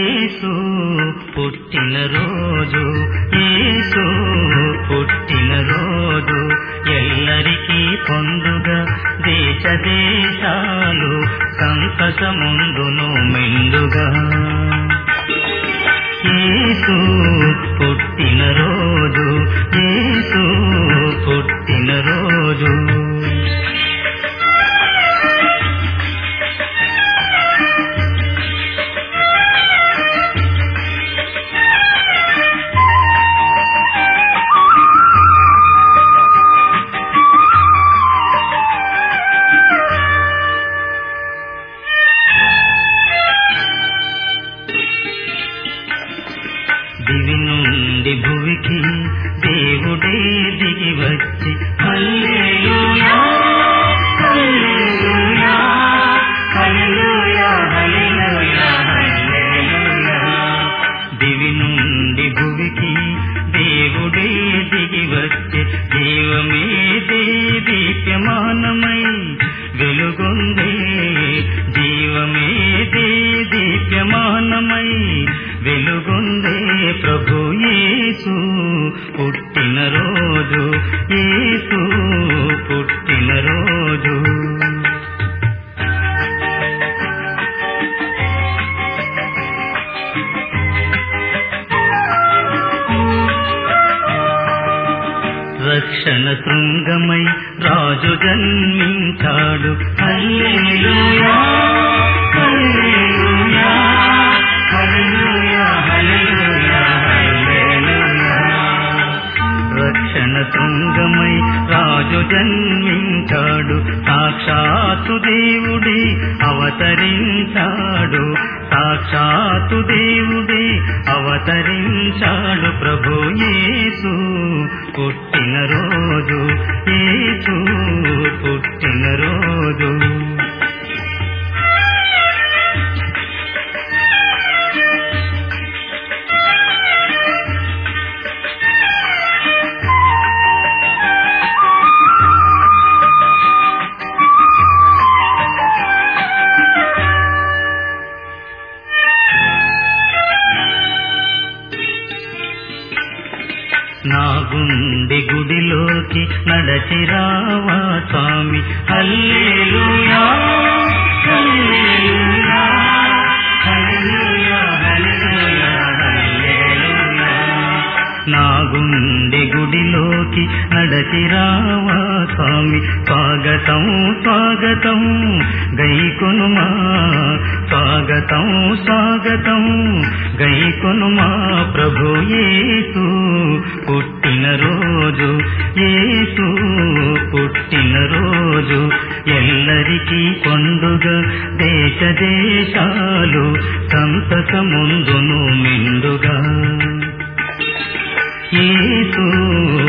యేసు పుట్టిన రోజు యేసు పుట్టిన రోజు ఎల్లరికీ పొందుగ దేశ దేశాలు సంతసముందును మెండుగా యేసు పుట్టిన రోజు యేసు పుట్టిన రోజు దివి నుండి భువికి దేవుడే దిగి వచ్చి హల్లెలూయా హల్లెలూయా హల్లెలూయా హల్లెలూయా హల్లెలూయా దివి నుండి భువికి దేవుడే దిగి వచ్చి జీవమే దీప్యమానమై వెలుగొందే జీవమే దీప్యమానమై వెలుగొందే ప్రభు యేసు పుట్టిన రోజు యేసు పుట్టిన రోజు రక్షణ శృంగమై రాజు జన్మించాడు హల్లెలూయా హల్లెలూయా హల్లెలూయా హల్లెలూయా హల్లెలూయా రక్షణ శృంగమై రాజు జన్మించాడు సాక్షాత్తు దేవుడి అవతరించాడు సాక్షాత్తు దేవుడి అవతరించాడు ప్రభు యేసు పుట్టిన రోజు యేసు పుట్టిన రోజు నా గుండె గుడిలోకి నడచిరావా స్వామి హల్లెలూయా హల్లెలూయా హల్లెలూయా హల్లెలూయా హల్లెలూయా నా గుండె గుడిలోకి నడచిరావా స్వామి స్వాగతం స్వాగతం గైకొనుమా స్వాగతం స్వాగతం గైకొనుమా ప్రభు యేసు పుట్టిన రోజు యేసు పుట్టిన రోజు ఎల్లరికీ పండుగ దేశ దేశాలు సంతసముందును మెండుగా యేసు